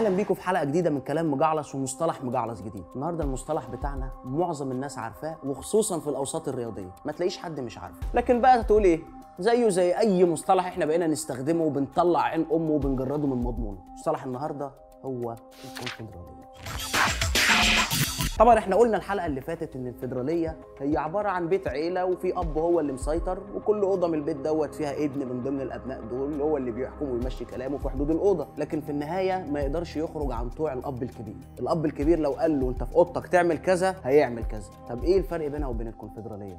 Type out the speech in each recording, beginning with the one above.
اهلا بيكم في حلقه جديده من كلام مجعلص ومصطلح مجعلص جديد النهارده المصطلح بتاعنا معظم الناس عارفاه وخصوصا في الاوساط الرياضيه ما تلاقيش حد مش عارفه لكن بقى تقول ايه زيه زي اي مصطلح احنا بقينا نستخدمه وبنطلع عين امه وبنجرده من مضمونه مصطلح النهارده هو الكونفدراليه طبعا احنا قلنا الحلقه اللي فاتت ان الفيدراليه هي عباره عن بيت عيله وفي اب هو اللي مسيطر وكل اوضه من البيت دوت فيها ابن من ضمن الابناء دول هو اللي بيحكم ويمشي كلامه في حدود الاوضه لكن في النهايه ما يقدرش يخرج عن طوع الاب الكبير الاب الكبير لو قال له انت في اوضتك تعمل كذا هيعمل كذا طب ايه الفرق بينها وبين الكونفدراليه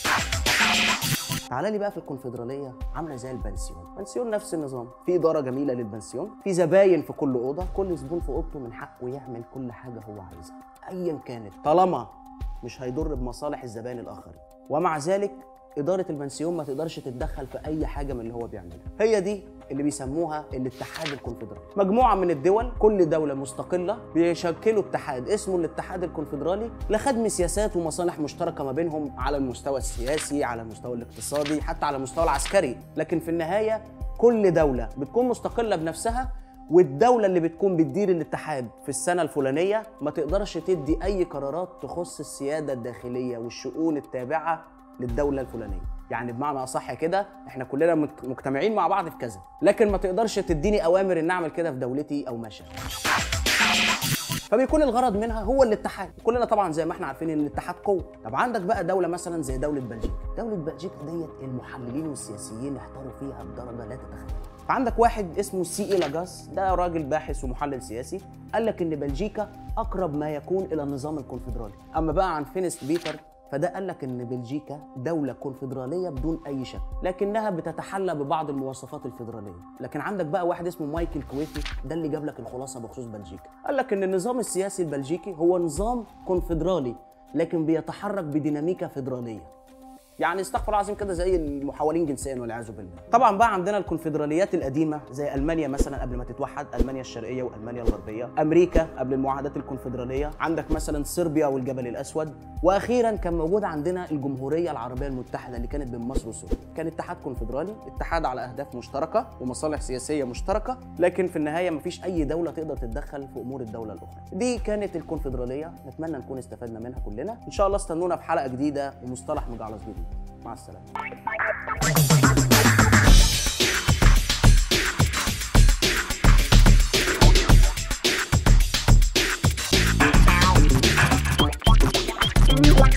تعالى لي بقى في الكونفدراليه عامله زي البنسيون بنسيون نفس النظام في اداره جميله للبنسيون في زباين في كل اوضه كل زبون في اوضته من حقه يعمل كل حاجه هو عايزها ايا كانت طالما مش هيضر بمصالح الزبائن الاخرين ومع ذلك إدارة البنسيون ما تقدرش تتدخل في أي حاجة من اللي هو بيعملها هي دي اللي بيسموها الاتحاد الكونفدرالي مجموعة من الدول كل دولة مستقلة بيشكلوا اتحاد اسمه الاتحاد الكونفدرالي لخدم سياسات ومصالح مشتركة ما بينهم على المستوى السياسي على المستوى الاقتصادي حتى على المستوى العسكري لكن في النهاية كل دولة بتكون مستقلة بنفسها والدولة اللي بتكون بتدير الاتحاد في السنة الفلانية ما تقدرش تدي أي قرارات تخص السيادة الداخلية والشؤون التابعة للدولة الفلانية يعني بمعنى أصح كده احنا كلنا مت- مجتمعين مع بعض في كذا لكن ما تقدرش تديني أوامر إن أعمل كده في دولتي أو ما شابه فبيكون الغرض منها هو الاتحاد كلنا طبعا زي ما احنا عارفين ان الاتحاد قوه طب عندك بقى دوله مثلا زي دوله بلجيكا دوله بلجيكا ديت المحللين والسياسيين احتاروا فيها بدرجه لا تتخيل فعندك واحد اسمه سي اي لاجاس ده راجل باحث ومحلل سياسي قال لك ان بلجيكا اقرب ما يكون الى النظام الكونفدرالي اما بقى عن فينست بيتر فده قال لك ان بلجيكا دوله كونفدراليه بدون اي شك لكنها بتتحلى ببعض المواصفات الفيدراليه لكن عندك بقى واحد اسمه مايكل كويتي ده اللي جاب لك الخلاصه بخصوص بلجيكا قال لك ان النظام السياسي البلجيكي هو نظام كونفدرالي لكن بيتحرك بديناميكا فيدراليه يعني استغفر الله العظيم كده زي المحاولين جنسيا والعياذ بالله طبعا بقى عندنا الكونفدراليات القديمه زي المانيا مثلا قبل ما تتوحد المانيا الشرقيه والمانيا الغربيه امريكا قبل المعاهدات الكونفدراليه عندك مثلا صربيا والجبل الاسود واخيرا كان موجود عندنا الجمهوريه العربيه المتحده اللي كانت بين مصر وسوريا كان اتحاد كونفدرالي اتحاد على اهداف مشتركه ومصالح سياسيه مشتركه لكن في النهايه مفيش اي دوله تقدر تتدخل في امور الدوله الاخرى دي كانت الكونفدراليه نتمنى نكون استفدنا منها كلنا ان شاء الله استنونا في حلقه جديده ومصطلح مجعلص جديد مع السلامه Thank you.